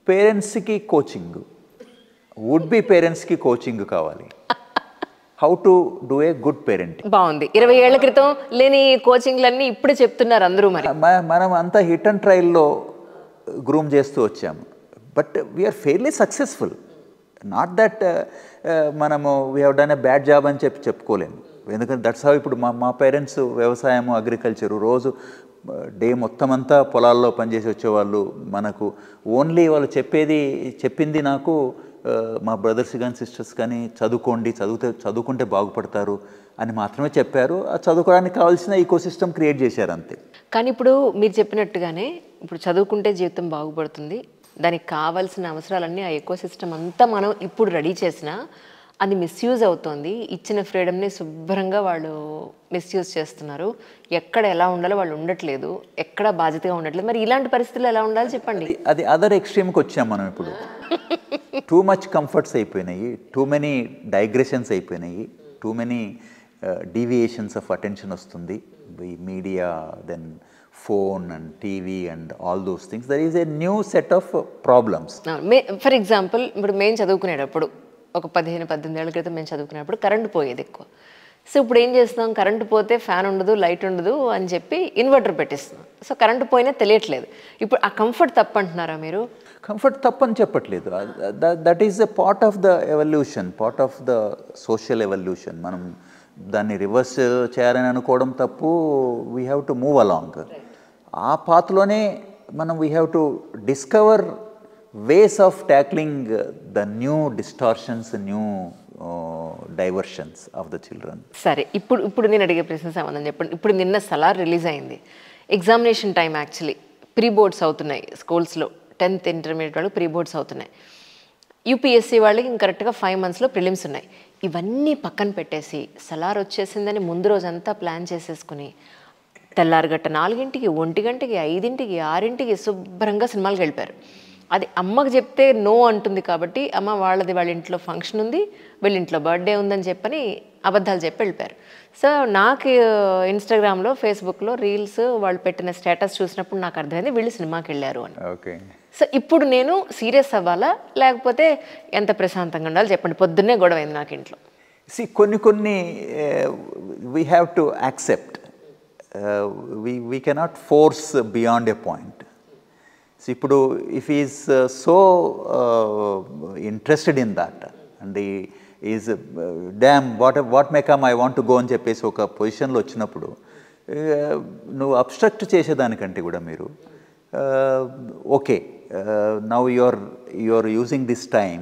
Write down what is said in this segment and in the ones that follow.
పేరెంట్స్కి coaching would be పేరెంట్స్కి coaching కావాలి how to do a good parent బాగుంది ఇరవై ఏళ్ల క్రితం లేని కోచింగ్లన్నీ ఇప్పుడే చెప్తున్నారు అందరూ మరి మనం అంతా హిట్ అండ్ ట్రయల్లో గ్రూమ్ చేస్తూ వచ్చాము but we're fairly successful not that మనము we have done a bad job అని చెప్పి చెప్పుకోలేము ఎందుకంటే దట్స్ హౌ ఇప్పుడు మా మా పేరెంట్స్ వ్యవసాయము అగ్రికల్చరు రోజు డే మొత్తం అంతా పొలాల్లో పనిచేసి వచ్చేవాళ్ళు మనకు ఓన్లీ వాళ్ళు చెప్పేది చెప్పింది నాకు ఆ, మా బ్రదర్స్ కానీ సిస్టర్స్ కానీ చదువుకోండి చదివితే చదువుకుంటే బాగుపడతారు అని మాత్రమే చెప్పారు ఆ చదువుకోవడానికి కావాల్సిన ఈకో సిస్టమ్ క్రియేట్ చేశారు అంతే కానీ ఇప్పుడు మీరు చెప్పినట్టుగానే ఇప్పుడు చదువుకుంటే జీవితం బాగుపడుతుంది దానికి కావాల్సిన అవసరాలన్నీ ఆ ఎకో సిస్టమ్ అంతా మనం ఇప్పుడు రెడీ చేసినా అది మిస్యూజ్ అవుతోంది ఇచ్చిన ఫ్రీడమ్ని శుభ్రంగా వాళ్ళు మిస్యూజ్ చేస్తున్నారు ఎక్కడ ఎలా ఉండాలో వాళ్ళు ఉండట్లేదు ఎక్కడ బాధ్యతగా ఉండట్లేదు మరి ఇలాంటి పరిస్థితుల్లో ఎలా ఉండాలి చెప్పండి అది అదర్ ఎక్స్ట్రీమ్కి వచ్చాం మనం ఇప్పుడు టూ మచ్ కంఫర్ట్స్ అయిపోయినాయి టూ మెనీ డైగ్రెషన్స్ అయిపోయినాయి too many deviations of attention వస్తుంది ఈ media then phone and TV and all those things there is a new set of problems may for example ఇప్పుడు మేము చదువుకునేటప్పుడు ఒక పదిహేను పద్దెనిమిది ఏళ్ళ క్రితం మేము చదువుకునేటప్పుడు కరెంట్ పోయేది ఎక్కువ సో ఇప్పుడు ఏం చేస్తున్నాం కరెంటు పోతే ఫ్యాన్ ఉండదు లైట్ ఉండదు అని చెప్పి ఇన్వర్టర్ పెట్టిస్తున్నాం సో కరెంటు పోయినా తెలియట్లేదు ఇప్పుడు ఆ కంఫర్ట్ తప్పంటున్నారా మీరు కంఫర్ట్ తప్పని చెప్పట్లేదు that is a part of the evolution part of the social evolution మనం దాన్ని రివర్స్ చేయాలని అనుకోవడం తప్పు we have to move along ఆ పాత్లోనే మనం we have to discover ways of tackling the new distortions new diversions of the children సరే ఇప్పుడు ఇప్పుడు నేను అడిగే ప్రశ్న సమాధానం చెప్పండి ఇప్పుడు నిన్న సలార్ రిలీజ్ అయింది examination time actually pre boards అవుతున్నాయి స్కూల్స్లో టెన్త్ ఇంటర్మీడియట్ వాళ్ళు ప్రీ బోర్డ్స్ అవుతున్నాయి యూపీఎస్సీ వాళ్ళకి ఇంక కరెక్ట్గా ఫైవ్ మంత్స్లో ప్రిలిమ్స్ ఉన్నాయి ఇవన్నీ పక్కన పెట్టేసి సలార్ వచ్చేసిందని ముందు రోజంతా ప్లాన్ చేసేసుకుని తెల్లారగట్ట నాలుగింటికి ఒంటి గంటకి ఐదింటికి ఆరింటికి శుభ్రంగా సినిమాలకు వెళ్ళిపోయారు అది అమ్మకి చెప్తే నో అంటుంది కాబట్టి అమ్మ వాళ్ళది వాళ్ళ ఇంట్లో ఫంక్షన్ ఉంది వీళ్ళ ఇంట్లో బర్త్డే ఉందని చెప్పని అబద్ధాలు చెప్పి వెళ్ళిపోయారు సో నాకు ఇన్స్టాగ్రామ్లో ఫేస్బుక్లో రీల్స్ వాళ్ళు పెట్టిన స్టేటస్ చూసినప్పుడు నాకు అర్థమైంది వీళ్ళు సినిమాకి వెళ్ళారు అని ఓకే సో ఇప్పుడు నేను సీరియస్ అవ్వాలా లేకపోతే ఎంత ప్రశాంతంగా ఉండాలి చెప్పండి పొద్దున్నే గొడవ అయింది నాకు ఇంట్లో సి కొన్ని కొన్ని we have to accept we we cannot force beyond a point so ఇప్పుడు if is so interested in that and is damn what what may come I want to go అని చెప్పేసి ఒక పొజిషన్లో వచ్చినప్పుడు uh, నువ్వు అబ్స్ట్రక్ట్ చేసేదానికంటే కూడా మీరు okay now your your using this time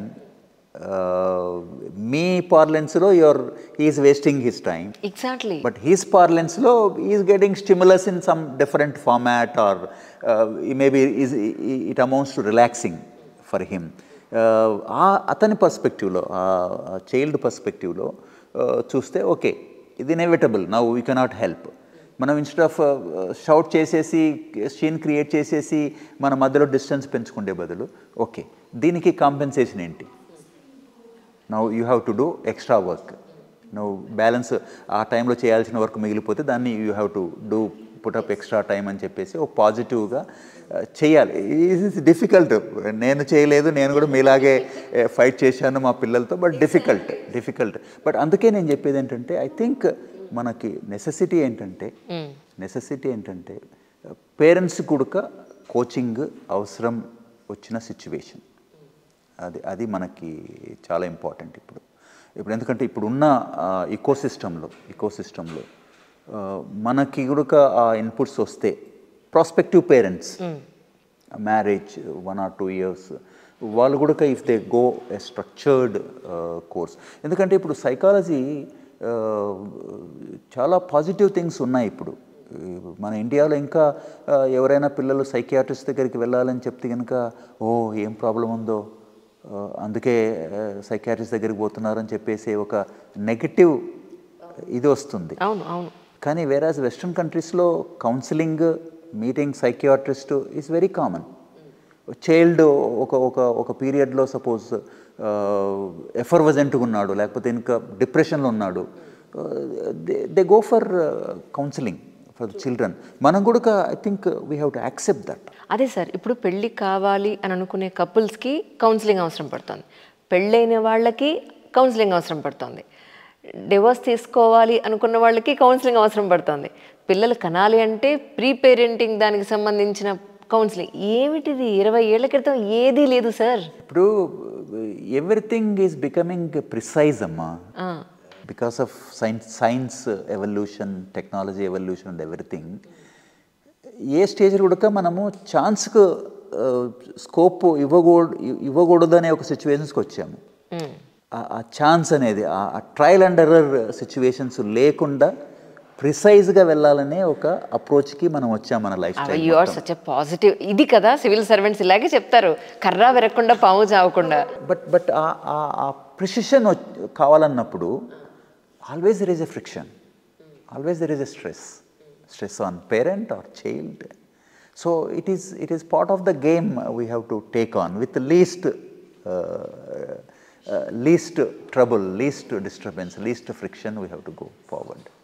మీ పార్లెన్స్లో your is wasting his time exactly but his పార్లెన్స్లో is getting stimulus in some different format or maybe is it amounts to relaxing for him ఆ అతని పర్స్పెక్టివ్లో ఆ child పర్స్పెక్టివ్లో చూస్తే okay ఇది inevitable now we cannot help మనం instead of shout చేసేసి సీన్ క్రియేట్ చేసేసి మన మధ్యలో డిస్టెన్స్ పెంచుకుంటే బదులు ఓకే దీనికి కాంపెన్సేషన్ ఏంటి now you have to do extra work నువ్వు బ్యాలెన్స్ ఆ టైంలో చేయాల్సిన వర్క్ మిగిలిపోతే దాన్ని you have to do put up extra time అని చెప్పేసి ఒక పాజిటివ్గా చేయాలి ఇస్ డిఫికల్ట్ నేను చేయలేదు నేను కూడా మీలాగే ఫైట్ చేశాను మా పిల్లలతో బట్ డిఫికల్ట్ డిఫికల్ట్ బట్ అందుకే నేను చెప్పేది ఏంటంటే ఐ థింక్ మనకి నెసెసిటీ ఏంటంటే నెసెసిటీ ఏంటంటే పేరెంట్స్ కూడా కోచింగ్ అవసరం వచ్చిన సిచ్యువేషన్ అది అది మనకి చాలా ఇంపార్టెంట్ ఇప్పుడు ఇప్పుడు ఎందుకంటే ఇప్పుడున్న ఇకో సిస్టంలో ఇకో సిస్టంలో మనకి కూడా ఆ ఇన్పుట్స్ వస్తే prospective parents marriage one or two years వాళ్ళు కూడా if they go a structured course ఎందుకంటే ఇప్పుడు సైకాలజీ చాలా పాజిటివ్ థింగ్స్ ఉన్నాయి ఇప్పుడు మన ఇండియాలో ఇంకా ఆ, ఎవరైనా పిల్లలు సైకియాట్రిస్ట్ దగ్గరికి వెళ్ళాలని చెప్తే కనుక ఓ ఏం ప్రాబ్లం ఉందో ఆ, అందుకే సైకియాట్రిస్ట్ దగ్గరికి పోతున్నారని చెప్పేసి ఒక నెగటివ్ ఇది వస్తుంది అవును అవును కానీ వేరాజ్ వెస్ట్రన్ కంట్రీస్లో counselling meeting psychiatrist is very common child ఒక ఒక ఒక పీరియడ్లో సపోజ్ ఎఫర్వజెంట్గా ఉన్నాడు లేకపోతే ఇంకా డిప్రెషన్లో ఉన్నాడు they go for counselling for children మనం కూడా I think we have to accept that అదే సార్ ఇప్పుడు పెళ్ళి కావాలి అని అనుకునే కపుల్స్కి కౌన్సిలింగ్ అవసరం పడుతుంది పెళ్ళైన వాళ్ళకి కౌన్సిలింగ్ అవసరం పడుతుంది డివోర్స్ తీసుకోవాలి అనుకున్న వాళ్ళకి కౌన్సిలింగ్ అవసరం పడుతుంది పిల్లలు కనాలి అంటే ప్రీ పేరెంటింగ్ దానికి సంబంధించిన కౌన్సిలింగ్ ఏమిటిది ఇరవై ఏళ్ల క్రితం ఏదీ లేదు సార్ ఇప్పుడు ఎవ్రీథింగ్ ఈజ్ బికమింగ్ ప్రిసైజ్ అమ్మా because of science science evolution technology evolution and everything ఏ స్టేజ్ కూడా మనము ఛాన్స్కు స్కోప్ ఇవ్వకూడదు ఇవ్వకూడదు అనే ఒక సిచ్యువేషన్స్కి వచ్చాము ఆ- ఆ ఛాన్స్ అనేది ఆ ట్రయల్ అండ్ ఎర్రర్ సిచ్యువేషన్స్ లేకుండా ప్రిసైజ్గా వెళ్ళాలనే ఒక అప్రోచ్కి మనం వచ్చాం మన life style you are such a positive ఇది కదా సివిల్ సర్వెంట్స్ ఇలాగే చెప్తారు కర్రా విరగకుండా పాము చావకుండా బట్ బట్ ఆ ప్రిసిషన్ కావాలన్నప్పుడు always there is a friction always there is a stress stress on parent or child so it is it is part of the game we have to take on with least least trouble least disturbance least friction we have to go forward